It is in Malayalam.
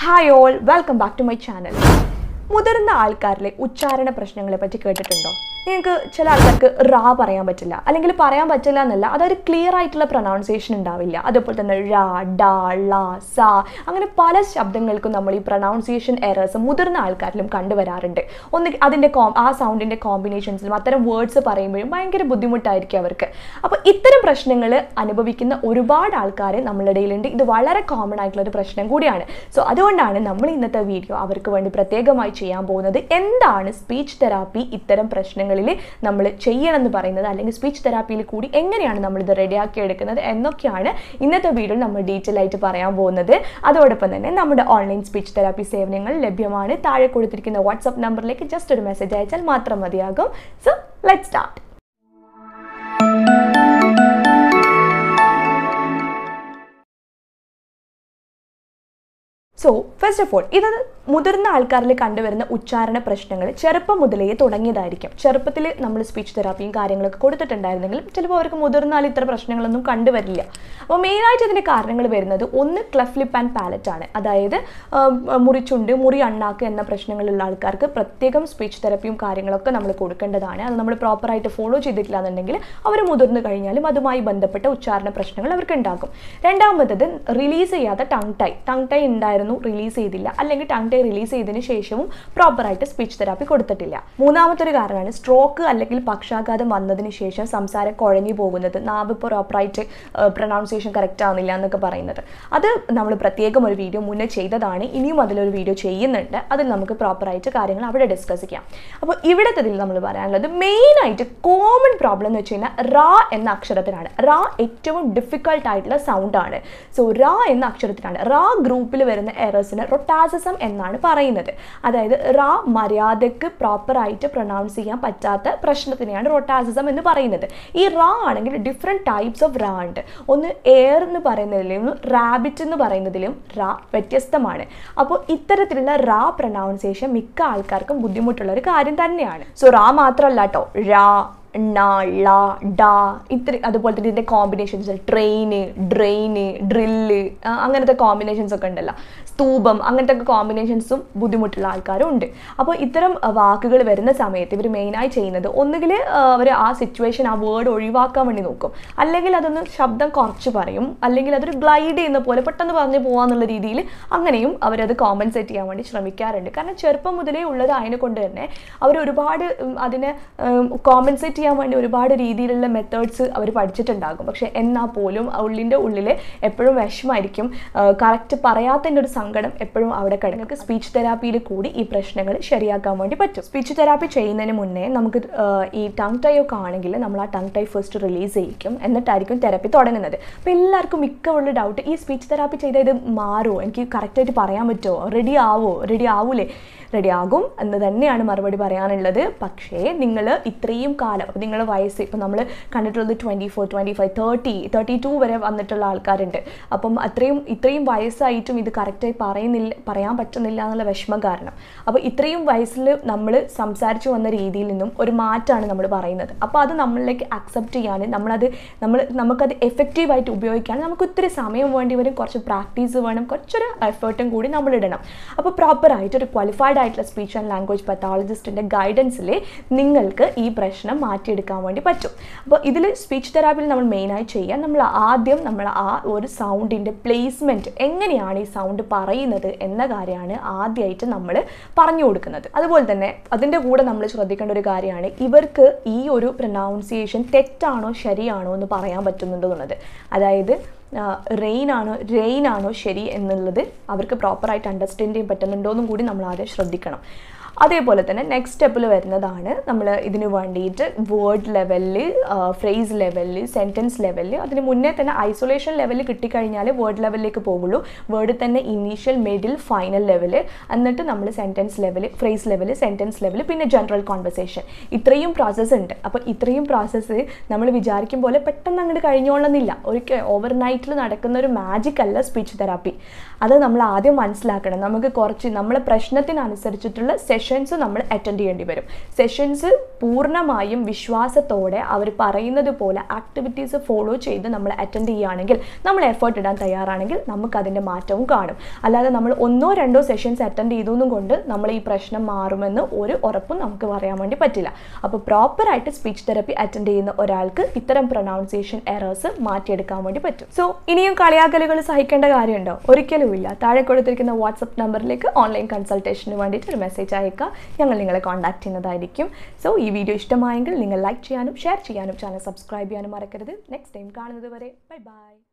hi all welcome back to my channel മുതിർന്ന ആൾക്കാരിലെ ഉച്ചാരണ പ്രശ്നങ്ങളെ പറ്റി കേട്ടിട്ടുണ്ടോ നിങ്ങൾക്ക് ചില ആൾക്കാർക്ക് റാ പറയാൻ പറ്റില്ല അല്ലെങ്കിൽ പറയാൻ പറ്റില്ല എന്നല്ല അതൊരു ക്ലിയർ ആയിട്ടുള്ള പ്രൊനൗൺസിയേഷൻ ഉണ്ടാവില്ല അതേപോലെ തന്നെ ഴ ഡ ള സ അങ്ങനെ പല ശബ്ദങ്ങൾക്കും നമ്മൾ ഈ പ്രൊനൗൺസിയേഷൻ എറേഴ്സ് മുതിർന്ന ആൾക്കാരിലും കണ്ടുവരാറുണ്ട് ഒന്ന് അതിൻ്റെ കോം ആ സൗണ്ടിൻ്റെ കോമ്പിനേഷൻസിലും അത്തരം വേർഡ്സ് പറയുമ്പോഴും ഭയങ്കര ബുദ്ധിമുട്ടായിരിക്കും അവർക്ക് അപ്പോൾ ഇത്തരം പ്രശ്നങ്ങൾ അനുഭവിക്കുന്ന ഒരുപാട് ആൾക്കാർ നമ്മളുടെ ഇടയിലുണ്ട് ഇത് വളരെ കോമൺ ആയിട്ടുള്ള ഒരു പ്രശ്നം കൂടിയാണ് സോ അതുകൊണ്ടാണ് നമ്മൾ ഇന്നത്തെ വീഡിയോ അവർക്ക് വേണ്ടി പ്രത്യേകമായി ചെയ്യാൻ പോകുന്നത് എന്താണ് സ്പീച്ച് തെറാപ്പി ഇത്തരം പ്രശ്നങ്ങളിൽ നമ്മൾ ചെയ്യണമെന്ന് പറയുന്നത് അല്ലെങ്കിൽ സ്പീച്ച് തെറാപ്പിയിൽ കൂടി എങ്ങനെയാണ് നമ്മൾ ഇത് റെഡിയാക്കി എടുക്കുന്നത് എന്നൊക്കെയാണ് ഇന്നത്തെ വീഡിയോയിൽ നമ്മൾ ഡീറ്റെയിൽ ആയിട്ട് പറയാൻ പോകുന്നത് അതോടൊപ്പം തന്നെ നമ്മുടെ ഓൺലൈൻ സ്പീച്ച് തെറാപ്പി സേവനങ്ങൾ ലഭ്യമാണ് താഴെ കൊടുത്തിരിക്കുന്ന വാട്സപ്പ് നമ്പറിലേക്ക് ജസ്റ്റ് ഒരു മെസ്സേജ് അയച്ചാൽ മാത്രം മതിയാകും so let start so first of all ഇത് മുതിർന്ന ആൾക്കാരിൽ കണ്ടുവരുന്ന ഉച്ചാരണ പ്രശ്നങ്ങൾ ചെറുപ്പം മുതലേ തുടങ്ങിയതായിരിക്കും ചെറുപ്പത്തിൽ നമ്മൾ സ്പീച്ച് തെറാപ്പിയും കാര്യങ്ങളൊക്കെ കൊടുത്തിട്ടുണ്ടായിരുന്നെങ്കിലും ചിലപ്പോൾ അവർക്ക് മുതിർന്നാൽ ഇത്ര പ്രശ്നങ്ങളൊന്നും കണ്ടുവരില്ല അപ്പോൾ മെയിനായിട്ട് ഇതിൻ്റെ കാരണങ്ങൾ വരുന്നത് ഒന്ന് ക്ലഫ് ലിപ്പ് ആൻഡ് പാലറ്റ് ആണ് അതായത് ആം, മുറിച്ചുണ്ട് മുറി അണ്ണാക്ക് എന്ന പ്രശ്നങ്ങളുള്ള ആൾക്കാർക്ക് പ്രത്യേകം സ്പീച്ച് തെറാപ്പിയും കാര്യങ്ങളൊക്കെ നമ്മൾ കൊടുക്കേണ്ടതാണ് അത് നമ്മൾ പ്രോപ്പറായിട്ട് ഫോളോ ചെയ്തിട്ടില്ല എന്നുണ്ടെങ്കിൽ അവർ മുതിർന്നു കഴിഞ്ഞാലും അതുമായി ബന്ധപ്പെട്ട ഉച്ചാരണ പ്രശ്നങ്ങൾ അവർക്ക് ഉണ്ടാകും രണ്ടാമത്തത് റിലീസ് ചെയ്യാത്ത ടങ് ടൈ ടങ് ടൈ ഉണ്ടായിരുന്നു റിലീസ് ചെയ്തില്ല അല്ലെങ്കിൽ ടങ് ടൈ റിലീസ് ചെയ്തതിന് ശേഷവും പ്രോപ്പറായിട്ട് സ്പീച്ച് തെറാപ്പി കൊടുത്തിട്ടില്ല മൂന്നാമത്തെ ഒരു കാരണമാണ് സ്ട്രോക്ക് അല്ലെങ്കിൽ പക്ഷാഘാതം വന്നതിന് ശേഷം സംസാരം കുഴഞ്ഞു പോകുന്നത് നാവ് പ്രോപ്പറായിട്ട് പ്രൊനൗൺസിയേഷൻ കറക്റ്റ് ആവുന്നില്ല എന്നൊക്കെ പറയുന്നത് അത് നമ്മൾ പ്രത്യേകം ഒരു വീഡിയോ മുന്നേ ചെയ്തതാണ് ഇനിയും അതിലൊരു വീഡിയോ ചെയ്യുന്നുണ്ട് അതിൽ നമുക്ക് പ്രോപ്പറായിട്ട് കാര്യങ്ങൾ അവിടെ ഡിസ്കസ് ചെയ്യാം അപ്പോൾ ഇവിടുത്തെ ഇതിൽ നമ്മൾ പറയാനുള്ളത് മെയിനായിട്ട് കോമൺ പ്രോബ്ലം എന്ന് വെച്ച് കഴിഞ്ഞാൽ റാ എന്ന അക്ഷരത്തിനാണ് റാ ഏറ്റവും ഡിഫിക്കൾട്ട് ആയിട്ടുള്ള സൗണ്ടാണ് സോ റാ എന്ന അക്ഷരത്തിനാണ് റാ ഗ്രൂപ്പിൽ വരുന്ന എറേഴ്സിന് റൊട്ടാസിസം എന്നാണ് പറയുന്നത് അതായത് റാ മര്യാദക്ക് പ്രോപ്പറായിട്ട് പ്രൊനൗൺസ് ചെയ്യാൻ പറ്റാത്ത പ്രശ്നത്തിനെയാണ് റൊട്ടാസിസം എന്ന് പറയുന്നത് ഈ റാ ആണെങ്കിൽ ഡിഫറെൻറ്റ് ടൈപ്സ് ഓഫ് റാ ഉണ്ട് ഒന്ന് എയർ എന്ന് പറയുന്നതിലും റാബിറ്റ് എന്ന് പറയുന്നതിലും റാ വ്യത്യസ്തമാണ് അപ്പോൾ ഇത്തരത്തിലുള്ള റാ പ്രൊനൗൺസിയേഷൻ മിക്ക ആൾക്കാർക്കും ബുദ്ധിമുട്ടുള്ള ഒരു കാര്യം തന്നെയാണ് സോ റാ മാത്രമല്ല കേട്ടോ റാ ണ ള ഡ ഇത്ര അതുപോലെ തന്നെ ഇതിൻ്റെ കോമ്പിനേഷൻസ് ട്രെയിന് ഡ്രെയിന് ഡ്രില്ല് അങ്ങനത്തെ കോമ്പിനേഷൻസ് ഒക്കെ ഉണ്ടല്ലോ സ്തൂപം അങ്ങനത്തെ ഒക്കെ കോമ്പിനേഷൻസും ബുദ്ധിമുട്ടുള്ള ആൾക്കാരും ഉണ്ട് അപ്പോൾ ഇത്തരം വാക്കുകൾ വരുന്ന സമയത്ത് ഇവർ മെയിനായി ചെയ്യുന്നത് ഒന്നുകിൽ അവർ ആ സിറ്റുവേഷൻ ആ വേർഡ് ഒഴിവാക്കാൻ വേണ്ടി നോക്കും അല്ലെങ്കിൽ അതൊന്ന് ശബ്ദം കുറച്ച് പറയും അല്ലെങ്കിൽ അതൊരു ഗ്ലൈഡ് ചെയ്യുന്ന പോലെ പെട്ടെന്ന് പറഞ്ഞു പോകാന്നുള്ള രീതിയിൽ അങ്ങനെയും അവരത് കോമ്പൻസേറ്റ് ചെയ്യാൻ വേണ്ടി ശ്രമിക്കാറുണ്ട് കാരണം ചെറുപ്പം മുതലേ ഉള്ളത് അതിനെ കൊണ്ട് തന്നെ അവർ ഒരുപാട് ഉം, അതിനെ കോമ്പൻസേറ്റ് ചെയ്യാൻ വേണ്ടി ഒരുപാട് രീതിയിലുള്ള മെത്തേഡ്സ് അവർ പഠിച്ചിട്ടുണ്ടാകും പക്ഷെ എന്നാൽ പോലും ഉള്ളിൻ്റെ ഉള്ളിൽ എപ്പോഴും വിഷമായിരിക്കും കറക്റ്റ് പറയാത്തതിൻ്റെ ഒരു സങ്കടം എപ്പോഴും അവിടെ കിടങ്ങൾക്ക് സ്പീച്ച് തെറാപ്പിയിൽ കൂടി ഈ പ്രശ്നങ്ങൾ ശരിയാക്കാൻ വേണ്ടി പറ്റും സ്പീച്ച് തെറാപ്പി ചെയ്യുന്നതിന് മുന്നേ നമുക്ക് ആ, ഈ ടങ് ടൈ ഒക്കെ ആണെങ്കിൽ നമ്മൾ ആ ടങ് ടൈ ഫസ്റ്റ് റിലീസ് ചെയ്യിക്കും എന്നിട്ടായിരിക്കും തെറാപ്പി തുടങ്ങുന്നത് അപ്പോൾ എല്ലാവർക്കും മിക്ക ഉള്ള ഡൗട്ട് ഈ സ്പീച്ച് തെറാപ്പി ചെയ്താൽ ഇത് മാറുമോ എനിക്ക് കറക്റ്റായിട്ട് പറയാൻ പറ്റുമോ റെഡി ആവോ റെഡി ആവൂലേ റെഡി ആകും എന്ന് തന്നെയാണ് മറുപടി പറയാനുള്ളത് പക്ഷേ നിങ്ങൾ ഇത്രയും കാലം അപ്പോൾ നിങ്ങളുടെ വയസ്സ് ഇപ്പോൾ നമ്മൾ കണ്ടിട്ടുള്ളത് twenty four twenty five thirty thirty two വരെ വന്നിട്ടുള്ള ആൾക്കാരുണ്ട് അപ്പം അത്രയും ഇത്രയും വയസ്സായിട്ടും ഇത് കറക്റ്റായി പറയുന്നില്ല പറയാൻ പറ്റുന്നില്ല എന്നുള്ള വിഷമം കാരണം അപ്പോൾ ഇത്രയും വയസ്സിൽ നമ്മൾ സംസാരിച്ചു വന്ന രീതിയിൽ നിന്നും ഒരു മാറ്റമാണ് നമ്മൾ പറയുന്നത് അപ്പോൾ അത് നമ്മളിലേക്ക് അക്സെപ്റ്റ് ചെയ്യാൻ നമ്മളത് നമ്മൾ നമുക്കത് എഫക്റ്റീവായിട്ട് ഉപയോഗിക്കാൻ നമുക്ക് ഒത്തിരി സമയം വേണ്ടി വരും കുറച്ച് പ്രാക്ടീസ് വേണം കുറച്ചൊരു എഫേർട്ടും കൂടി നമ്മൾ ഇടണം അപ്പോൾ പ്രോപ്പറായിട്ട് ഒരു ക്വാളിഫൈഡ് ആയിട്ടുള്ള സ്പീച്ച് ആൻഡ് ലാംഗ്വേജ് പത്തോളജിസ്റ്റിൻ്റെ ഗൈഡൻസിൽ നിങ്ങൾക്ക് ഈ പ്രശ്നം മാറ്റിയെടുക്കാൻ വേണ്ടി പറ്റും അപ്പോൾ ഇതിൽ സ്പീച്ച് തെറാപ്പിയിൽ നമ്മൾ മെയിനായി ചെയ്യാൻ നമ്മൾ ആദ്യം നമ്മൾ ആ ഒരു സൗണ്ടിൻ്റെ പ്ലേസ്മെൻറ്റ് എങ്ങനെയാണ് ഈ സൗണ്ട് പറയുന്നത് എന്ന കാര്യമാണ് ആദ്യമായിട്ട് നമ്മൾ പറഞ്ഞു കൊടുക്കുന്നത് അതുപോലെ തന്നെ അതിൻ്റെ കൂടെ നമ്മൾ ശ്രദ്ധിക്കേണ്ട ഒരു കാര്യമാണ് ഇവർക്ക് ഈ ഒരു പ്രൊനൗൺസിയേഷൻ തെറ്റാണോ ശരിയാണോ എന്ന് പറയാൻ പറ്റുന്നുണ്ടോ എന്നുള്ളത് അതായത് റെയിൻ ആണോ റെയിൻ ആണോ ശരി എന്നുള്ളത് അവർക്ക് പ്രോപ്പറായിട്ട് അണ്ടർസ്റ്റാൻഡ് ചെയ്യാൻ പറ്റുന്നുണ്ടോ എന്നും കൂടി നമ്മൾ ആദ്യം ശ്രദ്ധിക്കണം അതേപോലെ തന്നെ നെക്സ്റ്റ് സ്റ്റെപ്പിൽ വരുന്നതാണ് നമ്മൾ ഇതിന് വേണ്ടിയിട്ട് വേർഡ് ലെവലിൽ ഫ്രേസ് ലെവലിൽ സെൻറ്റൻസ് ലെവലിൽ അതിന് മുന്നേ തന്നെ ഐസൊലേഷൻ ലെവലിൽ കിട്ടിക്കഴിഞ്ഞാൽ വേർഡ് ലെവലിലേക്ക് പോകുള്ളൂ വേർഡ് തന്നെ ഇനീഷ്യൽ മിഡിൽ ഫൈനൽ ലെവൽ എന്നിട്ട് നമ്മൾ sentence level phrase level sentence level പിന്നെ ജനറൽ കോൺവെർസേഷൻ ഇത്രയും പ്രോസസ്സ് ഉണ്ട് അപ്പോൾ ഇത്രയും പ്രോസസ്സ് നമ്മൾ വിചാരിക്കും പോലെ പെട്ടെന്ന് അങ്ങോട്ട് കഴിഞ്ഞോളന്നില്ല ഒരിക്കൽ ഓവർ നൈറ്റിൽ നടക്കുന്ന ഒരു മാജിക് അല്ല സ്പീച്ച് തെറാപ്പി അത് നമ്മൾ ആദ്യം മനസ്സിലാക്കണം നമുക്ക് കുറച്ച് നമ്മളെ പ്രശ്നത്തിനനുസരിച്ചിട്ടുള്ള സെഷൻസ് നമ്മൾ അറ്റൻഡ് ചെയ്യേണ്ടി വരും സെഷൻസ് പൂർണ്ണമായും വിശ്വാസത്തോടെ അവർ പറയുന്നത് പോലെ ആക്ടിവിറ്റീസ് ഫോളോ ചെയ്ത് നമ്മൾ അറ്റൻഡ് ചെയ്യുകയാണെങ്കിൽ നമ്മൾ എഫേർട്ട് ഇടാൻ തയ്യാറാണെങ്കിൽ നമുക്ക് അതിൻ്റെ മാറ്റവും കാണും അല്ലാതെ നമ്മൾ ഒന്നോ രണ്ടോ സെഷൻസ് അറ്റൻഡ് ചെയ്തു എന്നും കൊണ്ട് നമ്മൾ ഈ പ്രശ്നം മാറുമെന്ന് ഒരു ഉറപ്പും നമുക്ക് പറയാൻ വേണ്ടി പറ്റില്ല അപ്പോൾ പ്രോപ്പറായിട്ട് സ്പീച്ച് തെറപ്പി അറ്റൻഡ് ചെയ്യുന്ന ഒരാൾക്ക് ഇത്തരം പ്രൊനൗൺസിയേഷൻ എറേഴ്സ് മാറ്റിയെടുക്കാൻ വേണ്ടി പറ്റും സോ ഇനിയും കളിയാക്കലുകൾ സഹിക്കേണ്ട കാര്യമുണ്ടോ ഒരിക്കലും ഇല്ല താഴെ കൊടുത്തിരിക്കുന്ന വാട്സപ്പ് നമ്പറിലേക്ക് ഓൺലൈൻ കൺസൾട്ടേഷന് വേണ്ടിയിട്ട് ഒരു മെസ്സേജ് അയക്കുക ഞങ്ങൾ നിങ്ങളെ കോൺടാക്ട് ചെയ്യുന്നതായിരിക്കും സോ ഈ വീഡിയോ ഇഷ്ടമായെങ്കിൽ നിങ്ങൾ ലൈക്ക് ചെയ്യാനും ഷെയർ ചെയ്യാനും ചാനൽ സബ്സ്ക്രൈബ് ചെയ്യാനും മറക്കരുത് നെക്സ്റ്റ് ടൈം കാണുന്നത് വരെ ബൈ ബൈ